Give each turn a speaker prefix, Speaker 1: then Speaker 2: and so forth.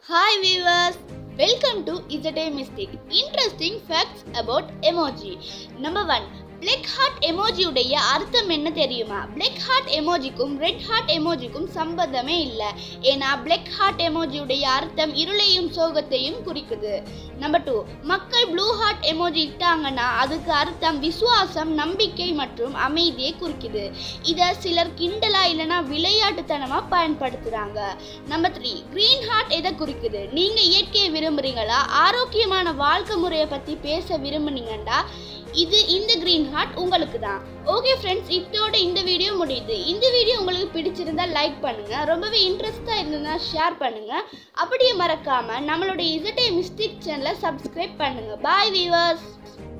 Speaker 1: Hi viewers, welcome to Izatay Mystic. Interesting facts about emoji. Number one, black heart எமோஜியுடைய அர்த்தம் என்ன தெரியுமா black heart எமோஜிக்கும் red heart எமோஜிக்கும் சம்பந்தமே இல்லை ஏன்னா பிளெக் ஹார்ட் எமோஜியுடைய அர்த்தம் இருளையும் சோகத்தையும் குறிக்குது நம்பர் டூ மக்கள் ப்ளூ ஹார்ட் எமோஜி இட்டாங்கன்னா அதுக்கு அர்த்தம் விசுவாசம் நம்பிக்கை மற்றும் அமைதியை குறிக்குது இதை சிலர் கிண்டலா இல்லைன்னா விளையாட்டுத்தனமாக பயன்படுத்துகிறாங்க நம்பர் த்ரீ க்ரீன் ஹார்ட் எதை குறிக்குது நீங்கள் இயற்கையை விரும்புகிறீங்களா ஆரோக்கியமான வாழ்க்கை முறையை பற்றி பேச விரும்புனீங்கன்னா இது இந்த க்ரீன் ஹார்ட் உங்களுக்கு தான் ஓகே ஃப்ரெண்ட்ஸ் இதோட இந்த வீடியோ முடியுது இந்த வீடியோ உங்களுக்கு பிடிச்சிருந்தா லைக் பண்ணுங்க ரொம்பவே இன்ட்ரெஸ்டாக இருந்ததுன்னா ஷேர் பண்ணுங்க அப்படியே மறக்காம நம்மளுடைய இசட்டை மிஸ்டிக் சேனலை சப்ஸ்கிரைப் பண்ணுங்க பாய் வீவர்ஸ்